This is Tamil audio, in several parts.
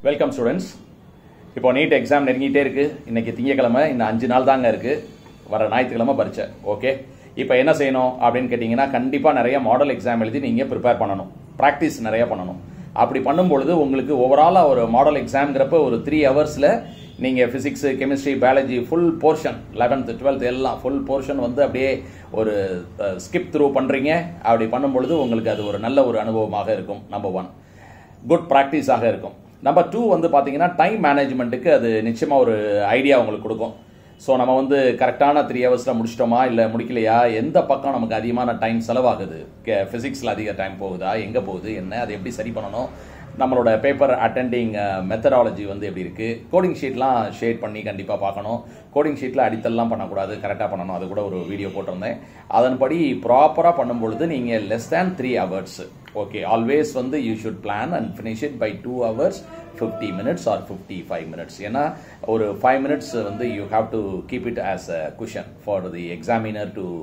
வெல்கம் ஸ்டூடெண்ட்ஸ் இப்போ நீட் எக்ஸாம் நெருங்கிட்டே இருக்கு இன்னைக்கு திங்கக்கிழமை இன்னும் அஞ்சு நாள் தாங்க இருக்கு வர ஞாயிற்றுக்கிழமை பரீட்சை ஓகே இப்போ என்ன செய்யணும் அப்படின்னு கேட்டிங்கன்னா கண்டிப்பாக நிறைய மாடல் எக்ஸாம் எழுதி நீங்கள் ப்ரிப்பேர் பண்ணணும் ப்ராக்டிஸ் நிறைய பண்ணணும் அப்படி பண்ணும்பொழுது உங்களுக்கு ஓவராலாக ஒரு மாடல் எக்ஸாம்ங்கிறப்ப ஒரு த்ரீ ஹவர்ஸில் நீங்கள் physics chemistry biology full portion eleventh twelfth எல்லாம் ஃபுல் போர்ஷன் வந்து அப்படியே ஒரு ஸ்கிப் த்ரூ பண்ணுறீங்க அப்படி பண்ணும்பொழுது உங்களுக்கு அது ஒரு நல்ல ஒரு அனுபவமாக இருக்கும் நம்பர் ஒன் குட் ப்ராக்டிஸாக இருக்கும் நம்பர் டூ வந்து பார்த்தீங்கன்னா டைம் மேனேஜ்மெண்ட்டுக்கு அது நிச்சயமாக ஒரு ஐடியா உங்களுக்கு கொடுக்கும் ஸோ நம்ம வந்து கரெக்டான த்ரீ ஹவர்ஸில் முடிச்சிட்டோமா இல்லை முடிக்கலையா எந்த பக்கம் நமக்கு அதிகமான டைம் செலவாகுது ஃபிசிக்ஸில் அதிக டைம் போகுதா எங்கே போகுது என்ன அதை எப்படி சரி பண்ணணும் நம்மளோட பேப்பர் அட்டெண்டிங் மெத்தடாலஜி வந்து எப்படி இருக்குது கோடிங் ஷீட்லாம் ஷேட் பண்ணி கண்டிப்பாக பார்க்கணும் கோடிங் ஷீட்டில் அடித்தல்லாம் பண்ணக்கூடாது கரெக்டாக பண்ணணும் அது கூட ஒரு வீடியோ போட்டிருந்தேன் அதன்படி ப்ராப்பராக பண்ணும்பொழுது நீங்கள் less than three hours okay always வந்து you should plan and finish it by two hours fifty minutes or fifty five minutes ஏன்னா ஒரு ஃபைவ் மினிட்ஸ் வந்து you have to keep it as a cushion for the examiner to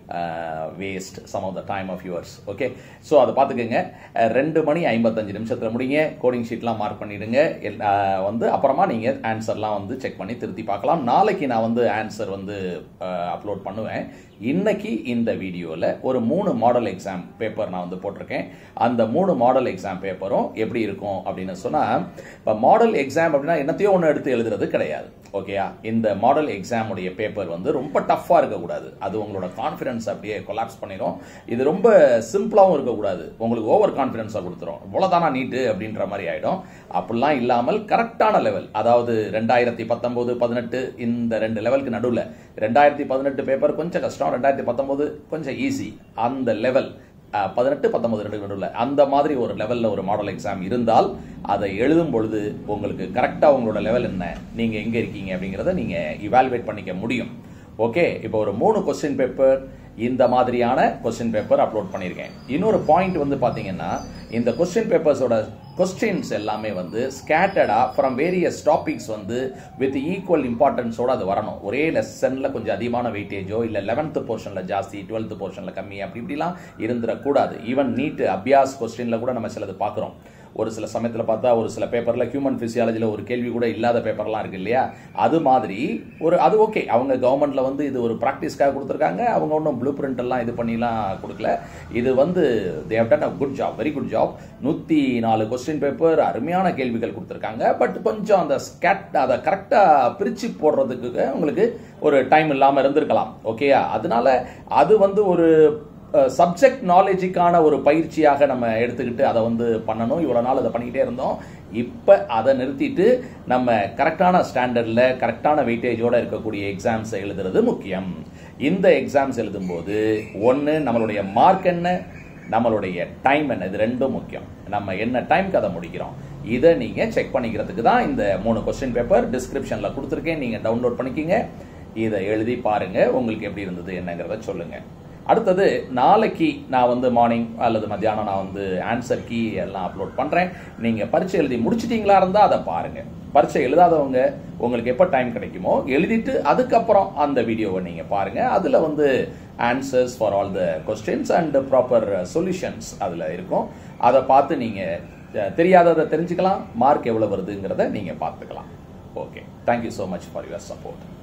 waste some of the time of yours okay so அதை பார்த்துக்கோங்க ரெண்டு மணி ஐம்பத்தஞ்சு நிமிஷத்தில் முடிங்க கோடிங் ஷீட்லாம் மார்க் பண்ணிடுங்க வந்து அப்புறமா நீங்கள் ஆன்சர்லாம் வந்து செக் பண்ணி திருத்தி பார்க்கலாம் நாளைக்கு நான் வந்து ஆன்சர் வந்து அப்லோட் பண்ணுவேன் இன்னைக்கு இந்த வீடியோவில் ஒரு மூணு மாடல் எக்ஸாம் பேப்பர் நான் வந்து போட்டிருக்கேன் அந்த மூணு மாடல் எக்ஸாம் பேப்பரும் எப்படி இருக்கும் அப்படின்னு சொன்னால் இப்போ மாடல் எக்ஸாம் அப்படின்னா என்னத்தையோ ஒன்று எடுத்து எழுதுறது கிடையாது ஓகேயா இந்த மாடல் எக்ஸாமுடைய பேப்பர் வந்து ரொம்ப டஃப்பாக இருக்கக்கூடாது அது உங்களோட கான்ஃபிடன்ஸ் அப்படியே கொலாப்ஸ் பண்ணிடும் இது ரொம்ப சிம்பிளாகவும் இருக்கக்கூடாது உங்களுக்கு ஓவர் கான்ஃபிடன்ஸாக கொடுத்துரும் இவ்வளோதானா நீட்டு அப்படின்ற மாதிரி ஆகிடும் அப்படிலாம் இல்லாமல் கரெக்டான லெவல் அதாவது ரெண்டாயிரத்தி பத்தொம்போது பதினெட்டு இந்த ரெண்டு லெவலுக்கு நடுவில் ரெண்டாயிரத்தி பதினெட்டு பேப்பர் கொஞ்சம் கஷ்டம் ரெண்டாயிரத்தி பத்தொம்போது கொஞ்சம் ஈஸி அந்த லெவல் பதினெட்டு பத்தொன்பது ரெண்டு நடுவில் அந்த மாதிரி ஒரு லெவலில் ஒரு மாடல் எக்ஸாம் இருந்தால் அதை எழுதும் பொழுது உங்களுக்கு கரெக்டாக உங்களோட லெவல் என்ன நீங்கள் எங்கே இருக்கீங்க அப்படிங்கிறத நீங்கள் இவாலுவேட் பண்ணிக்க முடியும் ஓகே இப்போ ஒரு மூணு கொஸ்டின் பேப்பர் இந்த மாதிரியான கொஸ்டின் பேப்பர் அப்லோட் பண்ணியிருக்கேன் இன்னொரு பாயிண்ட் வந்து பார்த்தீங்கன்னா இந்த கொஸ்டின் பேப்பர்ஸோட கொஸ்டின்ஸ் எல்லாமே வந்து ஸ்கேட்டடா ஃப்ரம் வேரியஸ் டாபிக்ஸ் வந்து வித் ஈக்குவல் இம்பார்ட்டன்ஸோட அது வரணும் ஒரே லெசனில் கொஞ்சம் அதிகமான வெயிட்டேஜோ இல்லை லெவன்த்து போர்ஷனில் ஜாஸ்தி டுவெல்த்து போர்ஷனில் கம்மி அப்படி இப்படிலாம் இருந்துடக்கூடாது ஈவன் நீட் அபியாஸ் கொஸ்டினில் கூட நம்ம சிலது பார்க்குறோம் ஒரு சில சமயத்தில் பார்த்தா ஒரு சில பேப்பரில் ஹியூமன் ஃபிசியாலஜியில் ஒரு கேள்வி கூட இல்லாத பேப்பர்லாம் இருக்கு இல்லையா அது மாதிரி ஒரு அது ஓகே அவங்க கவர்மெண்ட்டில் வந்து இது ஒரு ப்ராக்டிஸ்க்காக கொடுத்துருக்காங்க அவங்க ஒன்றும் ப்ளூ பிரிண்ட் எல்லாம் இது பண்ணிலாம் கொடுக்கல இது வந்து they've done a good job very good job நூற்றி நாலு கொஸ்டின் பேப்பர் அருமையான கேள்விகள் கொடுத்துருக்காங்க பட் கொஞ்சம் அந்த ஸ்கேட் அதை கரெக்டாக பிரித்து போடுறதுக்கு உங்களுக்கு ஒரு டைம் இல்லாமல் இருந்திருக்கலாம் ஓகேயா அதனால அது வந்து ஒரு சப்ஜெக்ட் நாலேஜுக்கான ஒரு பயிற்சியாக நம்ம எடுத்துக்கிட்டு அதை வந்து பண்ணணும் இவ்வளோ நாள் அதை பண்ணிக்கிட்டே இருந்தோம் இப்போ அதை நிறுத்திட்டு நம்ம கரெக்டான ஸ்டாண்டர்டில் கரெக்டான வெயிட்டேஜோடு இருக்கக்கூடிய எக்ஸாம்ஸை எழுதுறது முக்கியம் இந்த எக்ஸாம்ஸ் எழுதும்போது ஒன்று நம்மளுடைய மார்க் என்ன நம்மளுடைய டைம் என்ன இது ரெண்டும் முக்கியம் நம்ம என்ன டைம்க்கு அதை முடிக்கிறோம் இதை நீங்கள் செக் பண்ணிக்கிறதுக்கு தான் இந்த மூணு கொஸ்டின் பேப்பர் டிஸ்கிரிப்ஷனில் கொடுத்துருக்கேன் நீங்கள் டவுன்லோட் பண்ணிக்கிங்க இதை எழுதி பாருங்கள் உங்களுக்கு எப்படி இருந்தது என்னங்கிறத சொல்லுங்கள் அடுத்தது நாளைக்கு நான் வந்து மார்னிங் அல்லது மத்தியானம் நான் வந்து ஆன்சர் கீ எல்லாம் அப்லோட் பண்ணுறேன் நீங்கள் பரீட்சை எழுதி முடிச்சிட்டிங்களா இருந்தால் அதை பாருங்கள் பரீட்சை எழுதாதவங்க உங்களுக்கு எப்போ டைம் கிடைக்குமோ எழுதிட்டு அதுக்கப்புறம் அந்த வீடியோவை நீங்கள் பாருங்கள் அதில் வந்து answers for all the questions and proper solutions அதில் இருக்கும் அதை பார்த்து நீங்கள் தெரியாததை தெரிஞ்சுக்கலாம் மார்க் எவ்வளோ வருதுங்கிறத நீங்கள் பார்த்துக்கலாம் okay thank you so much for your support